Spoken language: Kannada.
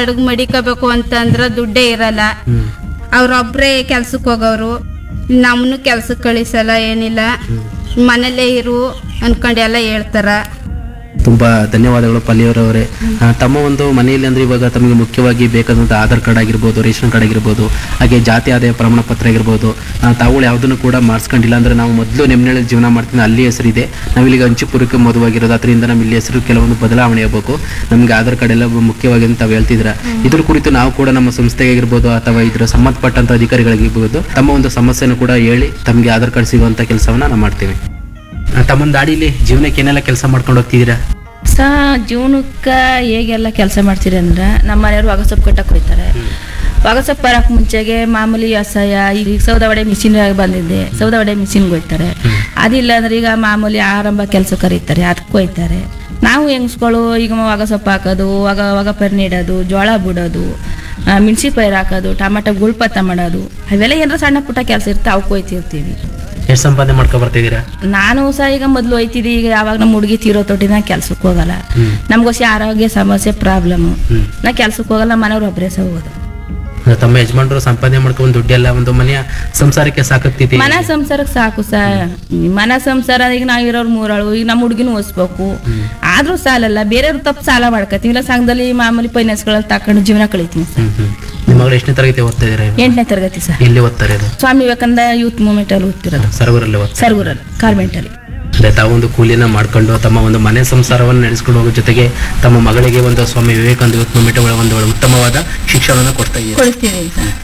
ಅಡುಗೆ ಮಡಿಕೋಬೇಕು ಅಂತಂದ್ರೆ ದುಡ್ಡೇ ಇರಲ್ಲ ಹ್ಮ್ ಅವ್ರೊಬ್ರೇ ಕೆಲ್ಸಕ್ಕೆ ಹೋಗೋರು ನಮ್ಮನ್ನು ಕೆಲ್ಸಕ್ಕೆ ಕಳಿಸಲ್ಲ ಏನಿಲ್ಲ ಮನೇಲೇ ಇರು ಅನ್ಕೊಂಡು ಎಲ್ಲ ಹೇಳ್ತಾರ ತುಂಬಾ ಧನ್ಯವಾದಗಳು ಪಲ್ಲಿಯವರವರೇ ಆ, ತಮ್ಮ ಒಂದು ಮನೆಯಲ್ಲಿ ಅಂದ್ರೆ ಇವಾಗ ತಮಗೆ ಮುಖ್ಯವಾಗಿ ಬೇಕಾದಂಥ ಆಧಾರ್ ಕಾರ್ಡ್ ಆಗಿರ್ಬೋದು ರೇಷನ್ ಕಾರ್ಡ್ ಆಗಿರ್ಬೋದು ಹಾಗೆ ಜಾತಿ ಆದಾಯ ಪ್ರಮಾಣ ಪತ್ರ ಆಗಿರ್ಬೋದು ಆ, ತಾವುಗಳು ಯಾವುದನ್ನು ಕೂಡ ಮಾಡಿಸ್ಕೊಂಡಿಲ್ಲ ಅಂದ್ರೆ ನಾವು ಮೊದಲು ನೆಮ್ಮನೆಯಲ್ಲಿ ಜೀವನ ಮಾಡ್ತೀನಿ ಅಲ್ಲಿ ಹೆಸರಿದೆ ನಾವಿಲ್ಲಿಗೆ ಹಂಚಿಪುರಕ್ಕೆ ಮದುವಾಗಿರೋದು ಅದರಿಂದ ನಮ್ಮ ಇಲ್ಲಿ ಹೆಸರು ಕೆಲವೊಂದು ಬದಲಾವಣೆ ಆಗಬೇಕು ನಮಗೆ ಆಧಾರ್ ಕಾರ್ಡ್ ಎಲ್ಲ ಮುಖ್ಯವಾಗಿ ಅಂತ ತಾವು ಹೇಳ್ತಿದ್ರ ಇದ್ರ ಕುರಿತು ನಾವು ಕೂಡ ನಮ್ಮ ಸಂಸ್ಥೆಗೆ ಆಗಿರ್ಬೋದು ಅಥವಾ ಇದರ ಸಂಬಂಧಪಟ್ಟಂತ ಅಧಿಕಾರಿಗಳಿಗಿರ್ಬೋದು ತಮ್ಮ ಒಂದು ಸಮಸ್ಯೆಯನ್ನು ಕೂಡ ಹೇಳಿ ತಮಗೆ ಆಧಾರ್ ಕಾರ್ಡ್ ಸಿಗುವಂತ ಕೆಲಸವನ್ನ ನಾವು ಮಾಡ್ತೀವಿ ಆ, ತಮ್ಮ ದಾಡಿಲಿ ಜೀವನಕ್ಕೆ ಏನೆಲ್ಲ ಕೆಲಸ ಮಾಡ್ಕೊಂಡು ಹೋಗ್ತಿದ್ದೀರಾ ಸಾ ಜೀವನಕ್ಕೆ ಹೇಗೆಲ್ಲ ಕೆಲಸ ಮಾಡ್ತೀರಿ ಅಂದ್ರೆ ನಮ್ಮ ಮನೆಯವರು ಒಗಸೊಪ್ಪು ಕಟ್ಟಕ್ಕೆ ಹೋಗ್ತಾರೆ ಒಗಸೊಪ್ಪು ಬರಕ್ಕೆ ಮುಂಚೆಗೆ ಮಾಮೂಲಿ ವ್ಯವಸಾಯ ಈಗ ಸೌದೆ ಒಡೆ ಮಿಷಿನ್ ಬಂದಿದೆ ಸೌದೆ ಒಡೆ ಮಿಷಿನ್ಗೆ ಹೋಗ್ತಾರೆ ಅದಿಲ್ಲ ಅಂದ್ರೆ ಈಗ ಮಾಮೂಲಿ ಆರಂಭ ಕೆಲಸ ಕರೀತಾರೆ ಅದಕ್ಕೆ ಹೋಗ್ತಾರೆ ನಾವು ಹೆಂಗ್ಸ್ಗಳು ಈಗ ಒಗಸೊಪ್ಪು ಹಾಕೋದು ಒಗ ಒಗ ಪೈರು ನೀಡೋದು ಜೋಳ ಬಿಡೋದು ಮೆಣಸಿ ಪೈರು ಹಾಕೋದು ಟಮಾಟೊ ಗುಳ್ಪತ್ತ ಮಾಡೋದು ಅವೆಲ್ಲ ಏನಾರ ಸಣ್ಣ ಪುಟ್ಟ ಕೆಲಸ ಇರುತ್ತೆ ಅವಕ್ಕೆ ಹೋಯ್ತಿರ್ತೀವಿ ಎಷ್ಟು ಸಂಪಾದನೆ ಮಾಡ್ಕೊ ಬರ್ತಿದ್ದೀರಾ ನಾನು ಸಹ ಈಗ ಮೊದಲು ಹೋಯ್ತಿದ್ದೆ ಈಗ ಯಾವಾಗ ನಮ್ಮ ಹುಡುಗಿ ತೀರೋ ತೊಟ್ಟಿನ ಕೆಲ್ಸಕ್ಕೆ ಹೋಗಲ್ಲ ಹ್ಮ್. ನಮ್ಗೋಸಿ ಆರೋಗ್ಯ ಸಮಸ್ಯೆ ಪ್ರಾಬ್ಲಮ್ ಹ್ಮ್. ನಾ ಕೆಲ್ಸಕ್ಕೆ ಹೋಗಲ್ಲ ಮನೆಯವ್ರು ಒಬ್ಬರೇ ಸಹ ಹೋಗೋದು ಅಂದ್ರೆ ತಮ್ಮ ಯಜಮಾನ್ರು ಸಂಪಾದನೆ ಮಾಡ್ಕೊಂಡು ದುಡ್ಡೆಲ್ಲ ಒಂದು ಮನೆಯ ಸಂಸಾರಕ್ಕೆ ಸಾಕಾಗ್ತೈತಿ ಮನ ಸಂಸಾರಕ್ಕೆ ಸಾಕು ಸಾ ಮನ ಸಂಸಾರ ಈಗ ನಾವಿರೋರು ಮೂರಳು ಈಗ ನಮ್ಮ ಹುಡುಗಿನೂ ಓದಿಸ್ಬೇಕು ಆದ್ರೂ ಸಾಲಲ್ಲ ಬೇರೆಯವ್ರ ತಪ್ಪು ಸಾಲ ಮಾಡ್ಕೊತೀವಿ ಇಲ್ಲ ಸಂಘದಲ್ಲಿ ಮಾಮೂಲಿ ಫೈನಾನ್ಸ್ಗಳಲ್ಲಿ ತಕೊಂಡು ಜೀವನ ಕಳಿತೀನಿ ಸರ್ ಹ್ಮ್ ಹ್ಮ್ ನಿಮ್ಮ ಮಗಳು ಎಷ್ಟನೇ ತರಗತಿ ಓದ್ತಾ ಇದ್ದೀರಾ ಎಂಟನೇ ತರಗತಿ ಸರ್ ಎಲ್ಲಿ ಓದ್ತಾರೆ ಇದು ಸ್ವಾಮಿ ವಿವೇಕಾನಂದ ಯೂತ್ ಮೂವ್ಮೆಂಟ್ ಅಲ್ಲಿ ಓದ್ತಿರೋದು ಸರ್ವರಲ್ಲಿ ಓದ್ತಾರೆ ಸರ್ಗೂರಲ್ಲಿ ಕಾರ್ಮೆಂಟಲ್ಲಿ ಅಂದ್ರೆ ತಾವೊಂದು ಕೂಲಿನ ಮಾಡ್ಕೊಂಡು ತಮ್ಮ ಒಂದು ಮನೆ ಸಂಸಾರವನ್ನು ನಡೆಸ್ಕೊಂಡು ಹೋಗೋ ಜೊತೆಗೆ ತಮ್ಮ ಮಗಳಿಗೆ ಒಂದು ಸ್ವಾಮಿ ವಿವೇಕಾನಂದ ಯೂತ್ ಮೂವ್ಮೆಂಟ್ ಒಳ ಒಂದು ಉತ್ತಮವಾದ ಶಿಕ್ಷಣವನ್ನು ಕೊಡ್ತಾ ಇದ್ದೀರಾ ಕೊಡಿಸ್ತೀನಿ ಸರ್